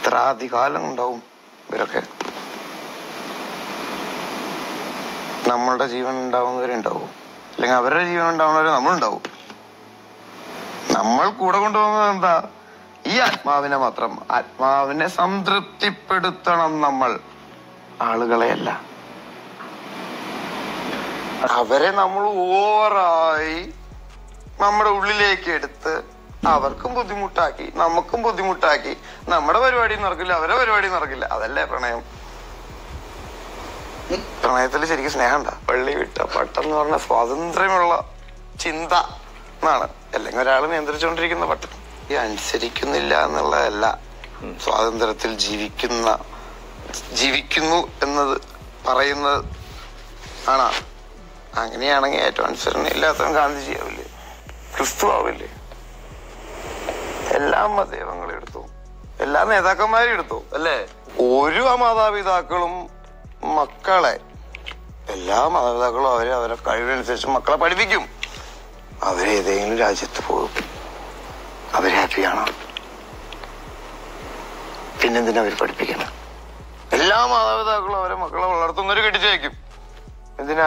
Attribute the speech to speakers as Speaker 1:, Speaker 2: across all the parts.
Speaker 1: എത്ര അധികാലം ഉണ്ടാവും ഇവരൊക്കെ നമ്മളുടെ ജീവൻ ഉണ്ടാവുന്നവരെ ഉണ്ടാവും അല്ലെങ്കിൽ അവരുടെ ജീവൻ ഉണ്ടാവുന്നവരെ നമ്മളുണ്ടാവും നമ്മൾ കൂടെ കൊണ്ടുപോകുന്നത് എന്താ ഈ ആത്മാവിനെ മാത്രം ആത്മാവിനെ സംതൃപ്തിപ്പെടുത്തണം നമ്മൾ ആളുകളെയല്ല അവരെ നമ്മൾ ഓവറായി നമ്മുടെ ഉള്ളിലേക്ക് എടുത്ത് അവർക്കും ബുദ്ധിമുട്ടാക്കി നമുക്കും ബുദ്ധിമുട്ടാക്കി നമ്മുടെ പരിപാടി നടക്കില്ല അവരെ പരിപാടി നടക്കില്ല അതല്ലേ പ്രണയം പ്രണയത്തിൽ ശരിക്കും സ്നേഹമുണ്ട പള്ളി വിട്ട പട്ടം എന്ന് പറഞ്ഞ സ്വാതന്ത്ര്യമുള്ള ചിന്ത എന്നാണ് അല്ലെങ്കിൽ ഒരാൾ നിയന്ത്രിച്ചുകൊണ്ടിരിക്കുന്ന പട്ടം ഈ അനുസരിക്കുന്നില്ല എന്നുള്ളതല്ല സ്വാതന്ത്ര്യത്തിൽ ജീവിക്കുന്ന ജീവിക്കുന്നു എന്നത് പറയുന്നത് ആണോ അങ്ങനെയാണെങ്കിൽ ഏറ്റവും അനുസരണ ഇല്ലാത്തവൻ ഗാന്ധിജി ആവില്ലേ ക്രിസ്തു ആവില്ലേ എല്ലാ മതദൈവങ്ങളും എടുത്തു എല്ലാ നേതാക്കന്മാരും എടുത്തു അല്ലേ ഒരു മാതാപിതാക്കളും മക്കളെ എല്ലാ മാതാപിതാക്കളും അവരെ അവരെ കഴിവിനനുസരിച്ച് മക്കളെ പഠിപ്പിക്കും അവരേതെങ്കിലും രാജ്യത്ത് പോകും അവർ ഹാപ്പിയാണോ പിന്നെന്തിനാ അവർ പഠിപ്പിക്കണം എല്ലാ മാതാപിതാക്കളും അവരെ മക്കളെ വളർത്തുന്നവര് കെട്ടിച്ചയക്കും എന്തിനാ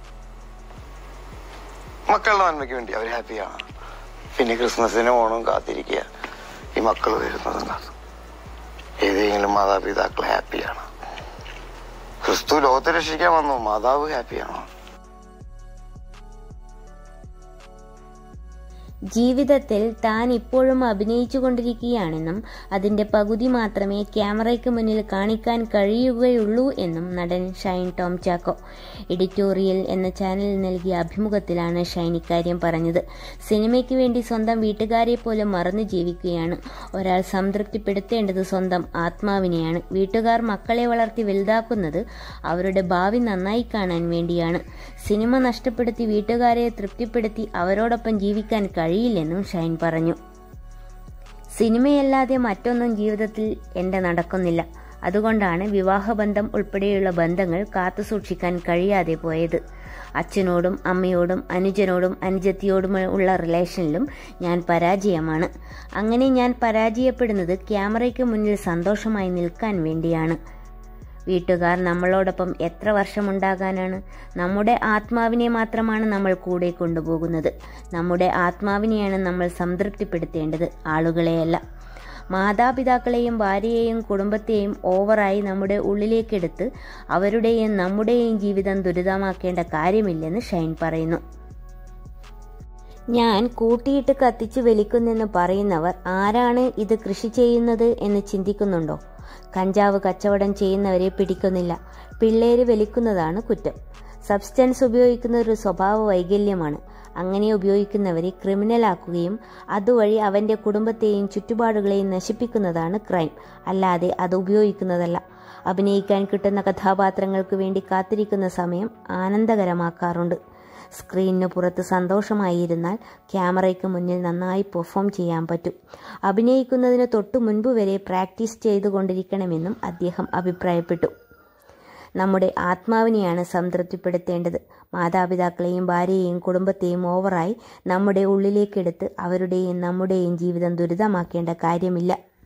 Speaker 1: മക്കളുടെ നന്മയ്ക്ക് വേണ്ടി അവർ ഹാപ്പിയാണ് പിന്നെ ക്രിസ്മസിന് ഓണം കാത്തിരിക്കുക ഈ മക്കൾ വരുന്നതും കാത്തു ഏതെങ്കിലും മാതാപിതാക്കൾ ഹാപ്പിയാണ് ക്രിസ്തു ലോകത്തെ രക്ഷിക്കാൻ വന്നു മാതാവ് ഹാപ്പിയാണോ
Speaker 2: ജീവിതത്തിൽ താൻ ഇപ്പോഴും അഭിനയിച്ചു കൊണ്ടിരിക്കുകയാണെന്നും അതിന്റെ പകുതി മാത്രമേ ക്യാമറയ്ക്ക് മുന്നിൽ കാണിക്കാൻ കഴിയുകയുള്ളൂ എന്നും നടൻ ഷൈൻ ടോം ചാക്കോ എഡിറ്റോറിയൽ എന്ന ചാനലിൽ നൽകിയ അഭിമുഖത്തിലാണ് ഷൈൻ ഇക്കാര്യം പറഞ്ഞത് സിനിമയ്ക്ക് വേണ്ടി സ്വന്തം വീട്ടുകാരെ പോലും മറന്നു ജീവിക്കുകയാണ് ഒരാൾ സംതൃപ്തിപ്പെടുത്തേണ്ടത് സ്വന്തം ആത്മാവിനെയാണ് വീട്ടുകാർ മക്കളെ വളർത്തി വലുതാക്കുന്നത് അവരുടെ ഭാവി നന്നായി കാണാൻ വേണ്ടിയാണ് സിനിമ നഷ്ടപ്പെടുത്തി വീട്ടുകാരെ തൃപ്തിപ്പെടുത്തി അവരോടൊപ്പം ജീവിക്കാൻ കഴിയില്ലെന്നും ഷൈൻ പറഞ്ഞു സിനിമയല്ലാതെ മറ്റൊന്നും ജീവിതത്തിൽ എൻ്റെ നടക്കുന്നില്ല അതുകൊണ്ടാണ് വിവാഹബന്ധം ഉൾപ്പെടെയുള്ള ബന്ധങ്ങൾ കാത്തുസൂക്ഷിക്കാൻ കഴിയാതെ പോയത് അച്ഛനോടും അമ്മയോടും അനുജനോടും അനുജത്തിയോടും ഉള്ള റിലേഷനിലും ഞാൻ പരാജയമാണ് അങ്ങനെ ഞാൻ പരാജയപ്പെടുന്നത് ക്യാമറയ്ക്ക് മുന്നിൽ സന്തോഷമായി നിൽക്കാൻ വേണ്ടിയാണ് വീട്ടുകാർ നമ്മളോടൊപ്പം എത്ര വർഷമുണ്ടാകാനാണ് നമ്മുടെ ആത്മാവിനെ മാത്രമാണ് നമ്മൾ കൂടെ കൊണ്ടുപോകുന്നത് നമ്മുടെ ആത്മാവിനെയാണ് നമ്മൾ സംതൃപ്തിപ്പെടുത്തേണ്ടത് ആളുകളെയല്ല മാതാപിതാക്കളെയും ഭാര്യയെയും കുടുംബത്തെയും ഓവറായി നമ്മുടെ ഉള്ളിലേക്കെടുത്ത് അവരുടെയും നമ്മുടെയും ജീവിതം ദുരിതമാക്കേണ്ട കാര്യമില്ലെന്ന് ഷൈൻ പറയുന്നു ഞാൻ കൂട്ടിയിട്ട് കത്തിച്ച് വലിക്കുന്നെന്ന് പറയുന്നവർ ആരാണ് ഇത് കൃഷി ചെയ്യുന്നത് എന്ന് ചിന്തിക്കുന്നുണ്ടോ കഞ്ചാവ് കച്ചവടം ചെയ്യുന്നവരെ പിടിക്കുന്നില്ല പിള്ളേര് വലിക്കുന്നതാണ് കുറ്റം സബ്സ്റ്റൻസ് ഉപയോഗിക്കുന്ന ഒരു സ്വഭാവ വൈകല്യമാണ് അങ്ങനെ ഉപയോഗിക്കുന്നവരെ ക്രിമിനലാക്കുകയും അതുവഴി അവന്റെ കുടുംബത്തെയും ചുറ്റുപാടുകളെയും നശിപ്പിക്കുന്നതാണ് ക്രൈം അല്ലാതെ അത് ഉപയോഗിക്കുന്നതല്ല അഭിനയിക്കാൻ കിട്ടുന്ന കഥാപാത്രങ്ങൾക്ക് വേണ്ടി കാത്തിരിക്കുന്ന സമയം ആനന്ദകരമാക്കാറുണ്ട് സ്ക്രീനിന് പുറത്ത് സന്തോഷമായിരുന്നാൽ ക്യാമറയ്ക്ക് മുന്നിൽ നന്നായി പെർഫോം ചെയ്യാൻ പറ്റും അഭിനയിക്കുന്നതിന് തൊട്ടു മുൻപ് വരെ പ്രാക്ടീസ് ചെയ്തുകൊണ്ടിരിക്കണമെന്നും അദ്ദേഹം അഭിപ്രായപ്പെട്ടു നമ്മുടെ ആത്മാവിനെയാണ് സംതൃപ്തിപ്പെടുത്തേണ്ടത് മാതാപിതാക്കളെയും ഭാര്യയെയും കുടുംബത്തെയും ഓവറായി നമ്മുടെ ഉള്ളിലേക്കെടുത്ത് അവരുടെയും നമ്മുടെയും ജീവിതം ദുരിതമാക്കേണ്ട കാര്യമില്ല